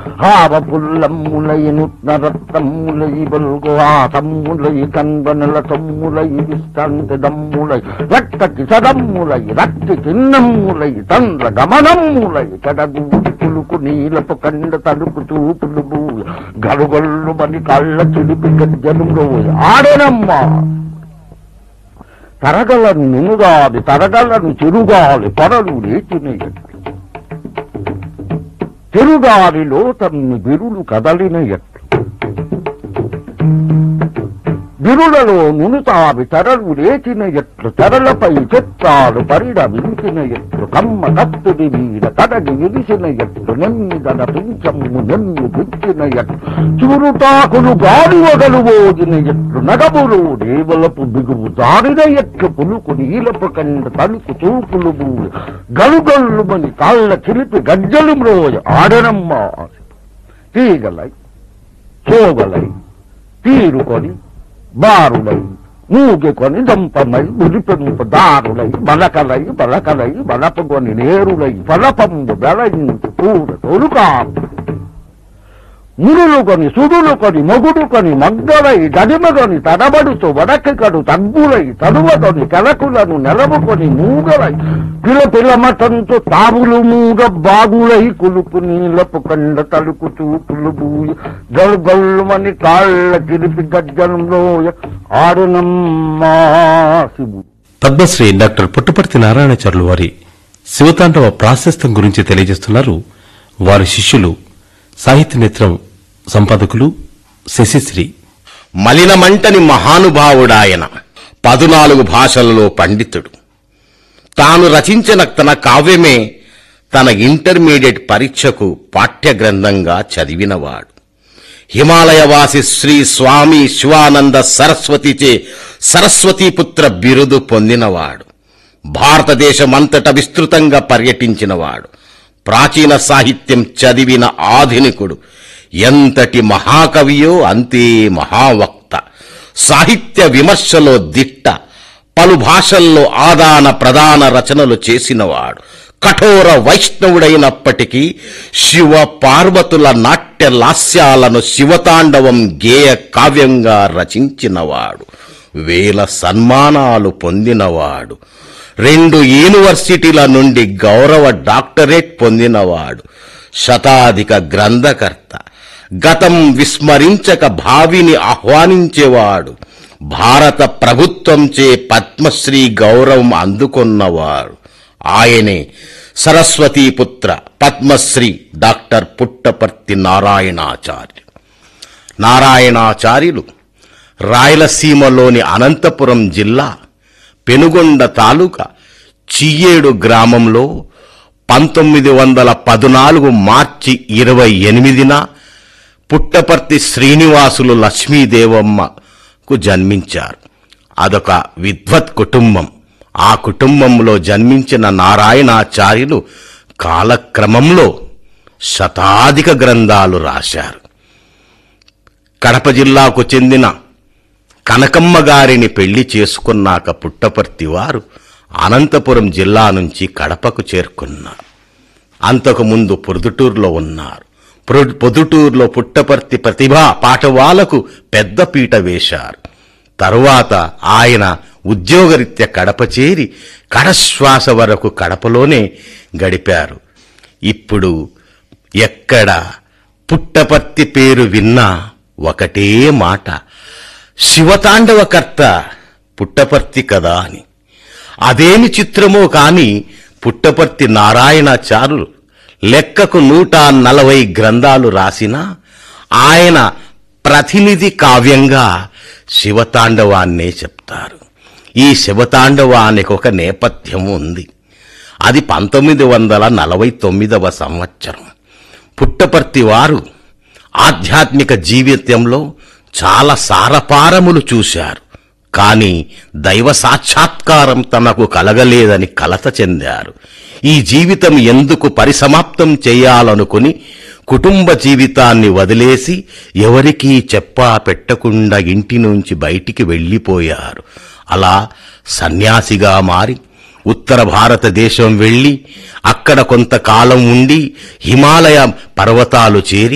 హావ పుల్లమ్ములై నుత్నరత్నమ్ములై బల్గు ఆతమ్ములై కందనల తమ్ములై విస్తాంతి దమ్ములై రక్కటి సదమ్ములై రక్తి చిన్నమ్ములై తండ్ర గమనమ్ములై కడగు పులుకు నీలపు కండ తలుపు చూపులు గలుగొల్లు మని కళ్ళ చిలిపి గజ్జలు ఆడనమ్మా తరగలను నునుగాలి తరగలను చెరుగాలి పొరలు లేచినయ్య చెరుగాలిలో తన్ని బిరులు కదలిన ఎట్లు బిరులలో నునుతావి తెరలు లేచిన ఎట్లు తెరలపై చిత్రాలు పరిడమించిన ఎట్లు కమ్మ కత్తుడి మీద కడగి విరిసిన ఎట్లు నెమ్మిదన పించమ్ము నెమ్మి పిచ్చిన ఎట్లు చురుటాకులు గాలి వదలు ఓదిన ఎట్లు నగములు దేవలపు బిగువు దారిన ఎట్లు పులుకు నీలపు కండ తలుకు చూపులు బూలు గలుగల్లు మని కాళ్ళ చిలిపి గజ్జలు మ్రోయ ఆడనమ్మ తీగలై సోగలై తీరుకొని బారులై మూగికొని దంపమై ఉరిపెంపు దారులై బలకలై బలకలై బలపకొని నేరులై ఫలపంబు బెలయించి పూర తొలుకాపు మురులు కొని సుడులు కొని మొగుడు కొని మగ్గలై గడిమగని తడబడుతూ వడకికడు తగ్గులై తరువతని కెలకులను నెలవుకొని మూగలై పిల పిలమటంతో తావులు మూగ బాగులై కులుపు నీలపు కండ తలుకు చూపులు బూయి గలు గల్లుమని కాళ్ళ కిరిపి గజ్జలంలో ఆడునమ్మా శివు పద్మశ్రీ డాక్టర్ పుట్టపర్తి నారాయణచారులు వారి శివతాండవ ప్రాశస్త్యం గురించి తెలియజేస్తున్నారు వారి శిష్యులు సాహిత్య నేత్రం సంపాదకులు శశిశ్రీ మలినమంటని మహానుభావుడాయన పదునాలుగు భాషలలో పండితుడు తాను రచించిన తన కావ్యమే తన ఇంటర్మీడియట్ పరీక్షకు పాఠ్య గ్రంథంగా చదివినవాడు హిమాలయవాసి శ్రీ స్వామి శివానంద సరస్వతిచే సరస్వతీపుత్ర బిరుదు పొందినవాడు భారతదేశమంతట విస్తృతంగా పర్యటించినవాడు ప్రాచీన సాహిత్యం చదివిన ఆధునికుడు ఎంతటి మహాకవియో అంతే మహావక్త సాహిత్య విమర్శలో దిట్ట పలు భాషల్లో ఆదాన ప్రదాన రచనలు చేసినవాడు కఠోర వైష్ణవుడైనప్పటికీ శివ పార్వతుల నాట్య లాస్యాలను శివతాండవం గేయ కావ్యంగా రచించినవాడు వేల సన్మానాలు పొందినవాడు రెండు యూనివర్సిటీల నుండి గౌరవ డాక్టరేట్ పొందినవాడు శతాధిక గ్రంథకర్త గతం విస్మరించక భావిని ఆహ్వానించేవాడు భారత ప్రభుత్వంచే పద్మశ్రీ గౌరవం అందుకున్నవాడు ఆయనే సరస్వతీపుత్ర పద్మశ్రీ డాక్టర్ పుట్టపర్తి నారాయణాచార్య నారాయణాచార్యులు రాయలసీమలోని అనంతపురం జిల్లా పెనుగొండ తాలూకా చియ్యేడు గ్రామంలో పంతొమ్మిది వందల పద్నాలుగు మార్చి ఇరవై ఎనిమిదిన పుట్టపర్తి శ్రీనివాసులు లక్ష్మీదేవమ్మకు జన్మించారు అదొక విద్వత్ కుటుంబం ఆ కుటుంబంలో జన్మించిన నారాయణాచార్యులు కాలక్రమంలో శతాధిక గ్రంథాలు రాశారు కడప జిల్లాకు చెందిన కనకమ్మ గారిని పెళ్లి చేసుకున్నాక పుట్టపర్తి వారు అనంతపురం జిల్లా నుంచి కడపకు చేరుకున్నారు అంతకుముందు పొద్దుటూరులో ఉన్నారు పొరు- పొద్దుటూరులో పుట్టపర్తి ప్రతిభా పాఠవాలకు పెద్ద పీట వేశారు తరువాత ఆయన ఉద్యోగరీత్యా కడప చేరి కడశ్వాస వరకు కడపలోనే గడిపారు ఇప్పుడు ఎక్కడ పుట్టపర్తి పేరు విన్నా ఒకటే మాట శివతాండవకర్త పుట్టపర్తి కదా అని అదేమి చిత్రమో కాని పుట్టపర్తి నారాయణాచారులు లెక్కకు నూట నలభై గ్రంథాలు రాసినా ఆయన ప్రతినిధి కావ్యంగా శివతాండవాన్నే చెప్తారు ఈ శివతాండవానికి ఒక నేపథ్యం ఉంది అది పంతొమ్మిది వందల నలభై తొమ్మిదవ సంవత్సరం పుట్టపర్తి వారు ఆధ్యాత్మిక జీవితంలో చాలా సారపారములు చూశారు కాని దైవ సాక్షాత్కారం తమకు కలగలేదని కలత చెందారు ఈ జీవితం ఎందుకు పరిసమాప్తం చేయాలనుకుని కుటుంబ జీవితాన్ని వదిలేసి ఎవరికీ చెప్పా పెట్టకుండా ఇంటి నుంచి బయటికి వెళ్ళిపోయారు అలా సన్యాసిగా మారి ఉత్తర భారతదేశం వెళ్ళి అక్కడ కొంతకాలం ఉండి హిమాలయ పర్వతాలు చేరి